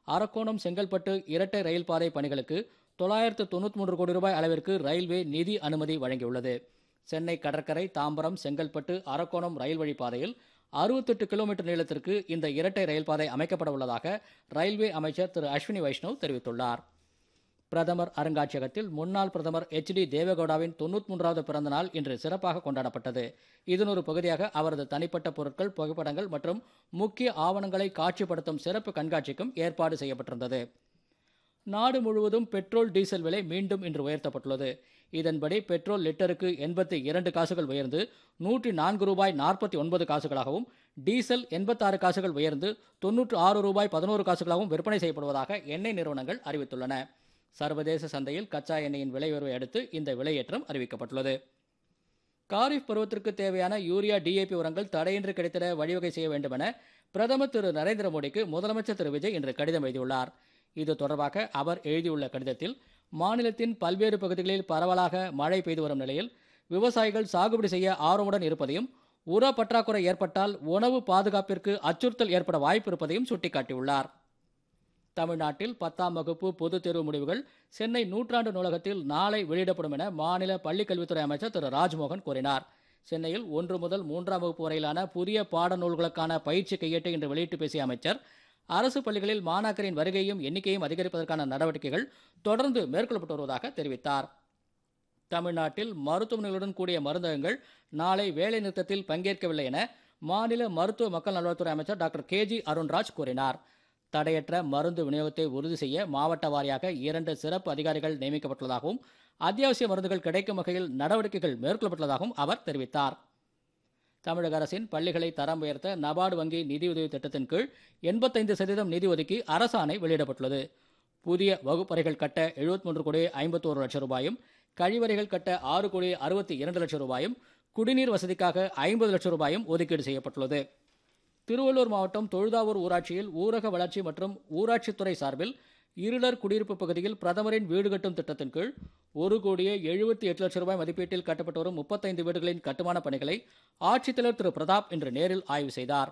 அரக்கோணம் செங்கல்பட்டு இரட்டை ரயில் பாதை பணிகளுக்கு தொள்ளாயிரத்து தொண்ணூற்றி மூன்று கோடி ரூபாய் அளவிற்கு ரயில்வே நிதி அனுமதி வழங்கியுள்ளது சென்னை கடற்கரை தாம்பரம் செங்கல்பட்டு அரக்கோணம் ரயில் வழி பாதையில் அறுபத்தெட்டு கிலோமீட்டர் நீளத்திற்கு இந்த இரட்டை ரயில் பாதை அமைக்கப்பட உள்ளதாக ரயில்வே அமைச்சர் திரு அஸ்வினி வைஷ்ணவ் தெரிவித்துள்ளார் பிரதமர் அருங்காட்சியகத்தில் முன்னாள் பிரதமர் எச் டி தேவகவுடாவின் தொண்ணூற்றி மூன்றாவது பிறந்த நாள் இன்று சிறப்பாக கொண்டாடப்பட்டது இதன் ஒரு பகுதியாக அவரது தனிப்பட்ட பொருட்கள் புகைப்படங்கள் மற்றும் முக்கிய ஆவணங்களை காட்சிப்படுத்தும் சிறப்பு கண்காட்சிக்கும் ஏற்பாடு செய்யப்பட்டிருந்தது நாடு முழுவதும் பெட்ரோல் டீசல் விலை மீண்டும் இன்று உயர்த்தப்பட்டுள்ளது இதன்படி பெட்ரோல் லிட்டருக்கு எண்பத்தி இரண்டு காசுகள் உயர்ந்து நூற்றி நான்கு ரூபாய் நாற்பத்தி ஒன்பது காசுகளாகவும் டீசல் எண்பத்தாறு காசுகள் உயர்ந்து தொன்னூற்று ஆறு ரூபாய் பதினோரு காசுகளாகவும் விற்பனை செய்யப்படுவதாக எண்ணெய் நிறுவனங்கள் அறிவித்துள்ளன சர்வதேச சந்தையில் கச்சா எண்ணெயின் விலை உயர்வை அடுத்து இந்த விலையேற்றம் அறிவிக்கப்பட்டுள்ளது காரிஃப் பருவத்திற்கு தேவையான யூரியா டிஏபி உரங்கள் தடையின்றி கிடைத்திட வழிவகை செய்ய வேண்டுமென பிரதமர் திரு நரேந்திர மோடிக்கு முதலமைச்சர் திரு விஜய் இன்று கடிதம் எழுதியுள்ளார் இது தொடர்பாக அவர் எழுதியுள்ள கடிதத்தில் மாநிலத்தின் பல்வேறு பகுதிகளில் பரவலாக மழை பெய்து வரும் நிலையில் விவசாயிகள் சாகுபடி செய்ய ஆர்வமுடன் இருப்பதையும் உர பற்றாக்குறை ஏற்பட்டால் உணவு பாதுகாப்பிற்கு அச்சுறுத்தல் ஏற்பட வாய்ப்பு இருப்பதையும் சுட்டிக்காட்டியுள்ளார் தமிழ்நாட்டில் பத்தாம் வகுப்பு பொதுத் தேர்வு முடிவுகள் சென்னை நூற்றாண்டு நூலகத்தில் நாளை வெளியிடப்படும் என மாநில பள்ளிக்கல்வித்துறை அமைச்சர் திரு ராஜ்மோகன் கூறினார் சென்னையில் ஒன்று முதல் மூன்றாம் வகுப்பு வரையிலான புதிய பாடநூல்களுக்கான பயிற்சி கையேட்டை இன்று வெளியிட்டு பேசிய அமைச்சர் அரசு பள்ளிகளில் மாணாக்கரின் வருகையும் எண்ணிக்கையும் அதிகரிப்பதற்கான நடவடிக்கைகள் தொடர்ந்து மேற்கொள்ளப்பட்டு வருவதாக தெரிவித்தார் தமிழ்நாட்டில் மருத்துவமனைகளுடன் கூடிய மருந்தகங்கள் நாளை வேலை நிறுத்தத்தில் பங்கேற்கவில்லை என மாநில மருத்துவ மக்கள் நல்வாழ்வுத்துறை அமைச்சர் டாக்டர் கே ஜி அருண்ராஜ் கூறினார் தடையற்ற மருந்து விநியோகத்தை உறுதி செய்ய மாவட்ட வாரியாக இரண்டு சிறப்பு அதிகாரிகள் நியமிக்கப்பட்டுள்ளதாகவும் அத்தியாவசிய மருந்துகள் கிடைக்கும் வகையில் நடவடிக்கைகள் மேற்கொள்ளப்பட்டுள்ளதாகவும் அவர் தெரிவித்தார் தமிழக அரசின் பள்ளிகளை தரம் உயர்த்த நபார்டு வங்கி நிதியுதவி திட்டத்தின் கீழ் எண்பத்தைந்து சதவீதம் நிதி ஒதுக்கி அரசாணை வெளியிடப்பட்டுள்ளது புதிய வகுப்பறைகள் கட்ட எழுபத்தி மூன்று கோடி ஐம்பத்தோரு லட்சம் ரூபாயும் கழிவறைகள் கட்ட ஆறு கோடி அறுபத்தி இரண்டு லட்சம் ரூபாயும் குடிநீர் வசதிக்காக ஐம்பது லட்சம் ரூபாயும் ஒதுக்கீடு செய்யப்பட்டுள்ளது திருவள்ளூர் மாவட்டம் தொழுதாவூர் ஊராட்சியில் ஊரக வளர்ச்சி மற்றும் ஊராட்சித்துறை சார்பில் இருளர் குடியிருப்பு பகுதியில் பிரதமரின் வீடு கட்டும் திட்டத்தின் கீழ் ஒரு கோடியே எழுபத்தி எட்டு லட்சம் ரூபாய் மதிப்பீட்டில் கட்டப்பட்டு வரும் முப்பத்தைந்து வீடுகளின் கட்டுமான பணிகளை ஆட்சித்தலைவர் திரு பிரதாப் இன்று நேரில் ஆய்வு செய்தார்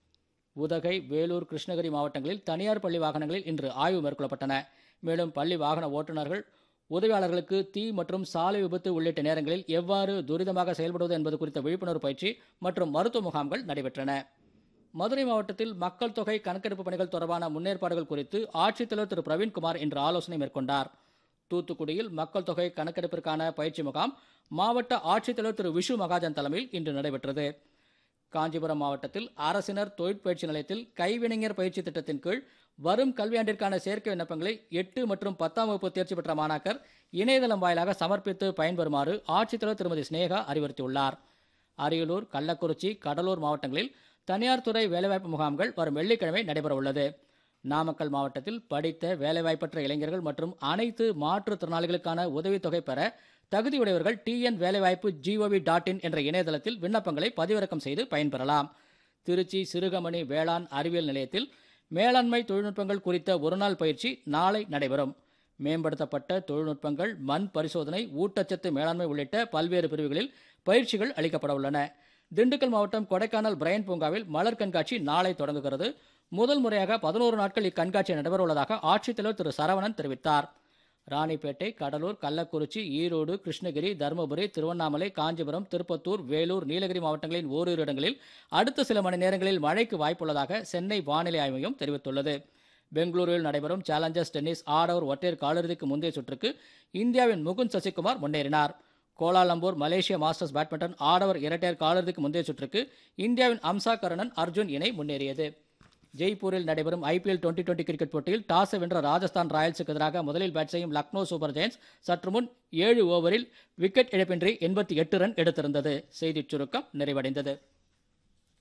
உதகை வேலூர் கிருஷ்ணகிரி மாவட்டங்களில் தனியார் பள்ளி வாகனங்களில் இன்று ஆய்வு மேற்கொள்ளப்பட்டன மேலும் பள்ளி வாகன ஓட்டுநர்கள் உதவியாளர்களுக்கு தீ மற்றும் சாலை விபத்து உள்ளிட்ட நேரங்களில் எவ்வாறு துரிதமாக செயல்படுவது என்பது குறித்த விழிப்புணர்வு பயிற்சி மற்றும் மருத்துவ முகாம்கள் நடைபெற்றன மதுரை மாவட்டத்தில் மக்கள் தொகை கணக்கெடுப்பு பணிகள் தொடர்பான முன்னேற்பாடுகள் குறித்து ஆட்சித்தலைவர் திரு பிரவீன்குமார் இன்று ஆலோசனை மேற்கொண்டார் தூத்துக்குடியில் மக்கள் தொகை கணக்கெடுப்பிற்கான பயிற்சி முகாம் மாவட்ட ஆட்சித்தலைவர் திரு விஷு மகாஜன் தலைமையில் இன்று நடைபெற்றது காஞ்சிபுரம் மாவட்டத்தில் அரசினர் தொழிற்பயிற்சி நிலையத்தில் கைவினைஞர் பயிற்சி திட்டத்தின் கீழ் வரும் கல்வியாண்டிற்கான சேர்க்கை விண்ணப்பங்களை எட்டு மற்றும் பத்தாம் வகுப்பு தேர்ச்சி பெற்ற மாணாக்கர் இணையதளம் வாயிலாக சமர்ப்பித்து பயன்பெறுமாறு ஆட்சித்தலைவர் திருமதி சினேகா அறிவுறுத்தியுள்ளார் அரியலூர் கள்ளக்குறிச்சி கடலூர் மாவட்டங்களில் தனியார் துறை வேலைவாய்ப்பு முகாம்கள் வரும் வெள்ளிக்கிழமை நடைபெறவுள்ளது நாமக்கல் மாவட்டத்தில் படித்த வேலைவாய்ப்பற்ற இளைஞர்கள் மற்றும் அனைத்து மாற்றுத்திறனாளிகளுக்கான உதவித்தொகை பெற தகுதியுடையவர்கள் டிஎன் வேலைவாய்ப்பு ஜிஓவி டாட் இன் என்ற இணையதளத்தில் விண்ணப்பங்களை பதிவிறக்கம் செய்து பயன்பெறலாம் திருச்சி சிறுகமணி வேளாண் அறிவியல் நிலையத்தில் மேலாண்மை தொழில்நுட்பங்கள் குறித்த ஒருநாள் பயிற்சி நாளை நடைபெறும் மேம்படுத்தப்பட்ட தொழில்நுட்பங்கள் மண் பரிசோதனை ஊட்டச்சத்து மேலாண்மை உள்ளிட்ட பல்வேறு பிரிவுகளில் பயிற்சிகள் அளிக்கப்பட உள்ளன திண்டுக்கல் மாவட்டம் கொடைக்கானல் பிரையன் பூங்காவில் மலர் கண்காட்சி நாளை தொடங்குகிறது முதல் முறையாக பதினோரு நாட்கள் இக்கண்காட்சி நடைபெறவுள்ளதாக ஆட்சித்தலைவர் திரு சரவணன் தெரிவித்தார் ராணிப்பேட்டை கடலூர் கள்ளக்குறிச்சி ஈரோடு கிருஷ்ணகிரி தருமபுரி திருவண்ணாமலை காஞ்சிபுரம் திருப்பத்தூர் வேலூர் நீலகிரி மாவட்டங்களின் ஓரிரு இடங்களில் அடுத்த சில மணி நேரங்களில் மழைக்கு வாய்ப்புள்ளதாக சென்னை வானிலை ஆய்வு மையம் தெரிவித்துள்ளது பெங்களூருவில் நடைபெறும் சேலஞ்சர்ஸ் டென்னிஸ் ஆடவர் ஒற்றையர் காலிறுதிக்கு முந்தைய சுற்றுக்கு இந்தியாவின் முகுந்த் சசிகுமார் முன்னேறினார் கோலாலம்பூர் மலேசிய மாஸ்டர்ஸ் பேட்மிண்டன் ஆடவர் இரட்டையர் காலிறுதிக்கு முந்தைய சுற்றுக்கு இந்தியாவின் அம்சா கருணன் அர்ஜுன் இணை முன்னேறியது ஜெய்ப்பூரில் நடைபெறும் ஐபிஎல் டுவெண்டி டுவெண்டி கிரிக்கெட் போட்டியில் டாஸை வென்ற ராஜஸ்தான் ராயல்ஸுக்கு எதிராக முதலில் பேட் செய்யும் லக்னோ சூப்பர் ஜெயின்ஸ் சற்று முன் ஏழு ஓவரில் விக்கெட் இழப்பின்றி எண்பத்தி எட்டு ரன் எடுத்திருந்தது செய்திச் சுருக்கம் நிறைவடைந்தது